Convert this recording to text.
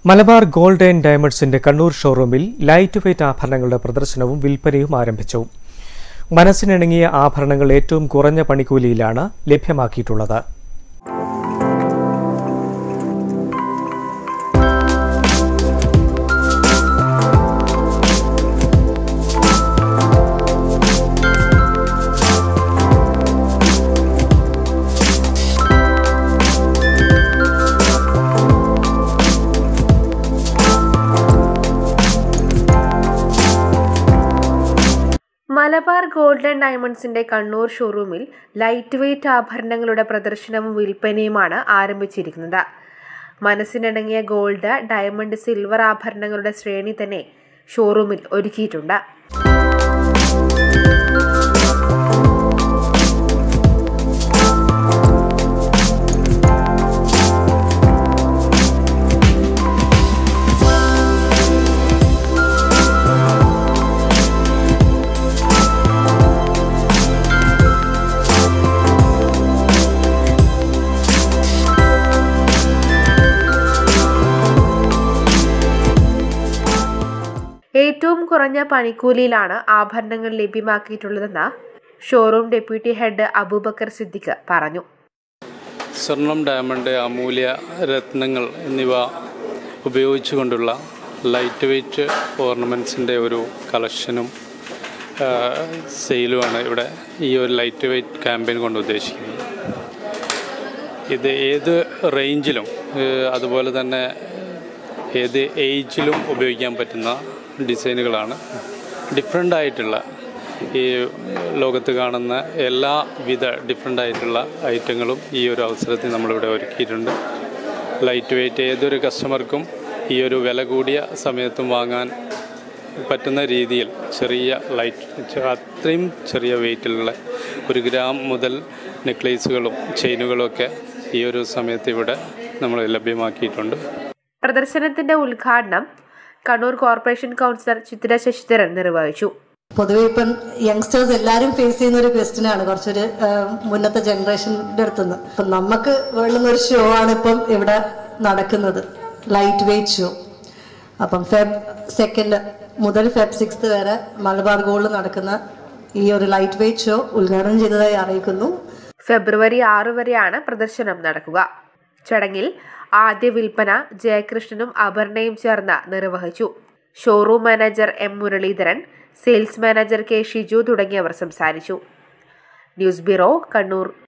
Malabar gold and ഡയമണ്ട്സിന്റെ കണ്ണൂർ ഷോറൂമിൽ light weight ആഭരണങ്ങളുടെ പ്രദർശനവും വിൽപ്പനയും ആരംഭിച്ചു മനസ്സിനിണങ്ങിയ ആഭരണങ്ങൾ ഏറ്റവും കുറഞ്ഞ പണിക്കൂലിയിലാണ് ലഭ്യമാക്കിയിട്ടുള്ളത് മലബാർ ഗോൾഡ് ആൻഡ് ഡയമണ്ട്സിന്റെ കണ്ണൂർ ഷോറൂമിൽ ലൈറ്റ് വെയ്റ്റ് ആഭരണങ്ങളുടെ പ്രദർശനവും വിൽപ്പനയുമാണ് ആരംഭിച്ചിരിക്കുന്നത് മനസ്സിനിണങ്ങിയ ഗോൾഡ് ഡയമണ്ട് സിൽവർ ആഭരണങ്ങളുടെ ശ്രേണി തന്നെ ഷോറൂമിൽ ഒരുക്കിയിട്ടുണ്ട് ഏറ്റവും കുറഞ്ഞ പണിക്കൂലിയിലാണ് ആഭരണങ്ങൾ ലഭ്യമാക്കിയിട്ടുള്ളതെന്ന് showroom deputy head Abubakar Siddique പറഞ്ഞു സ്വർണം ഡയമണ്ട് അമൂല്യ രത്നങ്ങൾ എന്നിവ ഉപയോഗിച്ചുകൊണ്ടുള്ള ലൈറ്റ് വെയ്റ്റ് ഓർണമെൻറ്റ്സിൻ്റെ ഒരു കളക്ഷനും ആ, സെയിലുമാണ് ഇവിടെ ഈ ഒരു ലൈറ്റ് വെയ്റ്റ് ക്യാമ്പയിൻ കൊണ്ട് ഉദ്ദേശിക്കുന്നത് ഇത് ഏത് റേഞ്ചിലും ഏ, അതുപോലെ തന്നെ ഏത് ഏജിലും ഉപയോഗിക്കാൻ പറ്റുന്ന ഡിസൈനുകളാണ് ഡിഫറെൻ്റ് ആയിട്ടുള്ള ഈ ലോകത്ത് കാണുന്ന എല്ലാവിധ ഡിഫറെൻ്റ് ആയിട്ടുള്ള ഐറ്റങ്ങളും ഈ ഒരു അവസരത്തിൽ നമ്മളിവിടെ ഒരുക്കിയിട്ടുണ്ട് ലൈറ്റ് വെയ്റ്റ് ഏതൊരു കസ്റ്റമർക്കും ഈ ഒരു വില കൂടിയ സമയത്തും വാങ്ങാൻ പറ്റുന്ന രീതിയിൽ ചെറിയ ലൈറ്റ് അത്രയും ചെറിയ വെയിറ്റിലുള്ള ഒരു ഗ്രാം മുതൽ നെക്ലേസുകളും ചെയിനുകളും ഒക്കെ ഈ ഒരു സമയത്ത് ഇവിടെ നമ്മൾ ലഭ്യമാക്കിയിട്ടുണ്ട് പ്രദർശനത്തിന്റെ ഉദ്ഘാടനം കണ്ണൂർ കോർപ്പറേഷൻ കൗൺസിലർ ചിത്ര ശശിധരൻ നിർവഹിച്ചു പൊതുവെ ഇപ്പം യങ്സ്റ്റേഴ്സ് എല്ലാവരും ഫേസ് ചെയ്യുന്ന ഒരു ക്വസ്റ്റ്യൻ ആണ് കുറച്ചൊരു ആ, മുന്നത്തെ ജനറേഷൻ്റെ അടുത്തുനിന്ന് ഇപ്പം നമുക്ക് വേണ്ടുന്ന ഒരു ഷോ ആണ് ഇപ്പം ഇവിടെ നടക്കുന്നത് ലൈറ്റ് വെയ്റ്റ് ഷോ അപ്പം ഫെബ് സെക്കൻഡ് മുതൽ ഫെബ് സിക്സ്ത് വരെ മലബാർ ഗോൾഡ് നടക്കുന്ന ഈ ഒരു ലൈറ്റ് വെയ്റ്റ് ഷോ ഉദ്ഘാടനം ചെയ്തതായി അറിയിക്കുന്നു ഫെബ്രുവരി ആറ് വരെയാണ് പ്രദർശനം നടക്കുക ചടങ്ങിൽ ആദ്യ വിൽപ്പന ജയകൃഷ്ണനും അപർണയും ചേർന്ന് നിർവഹിച്ചു showroom manager M Muraleedharan sales manager K Shiju തുടങ്ങിയവർ സംസാരിച്ചു ന്യൂസ് ബ്യൂറോ കണ്ണൂർ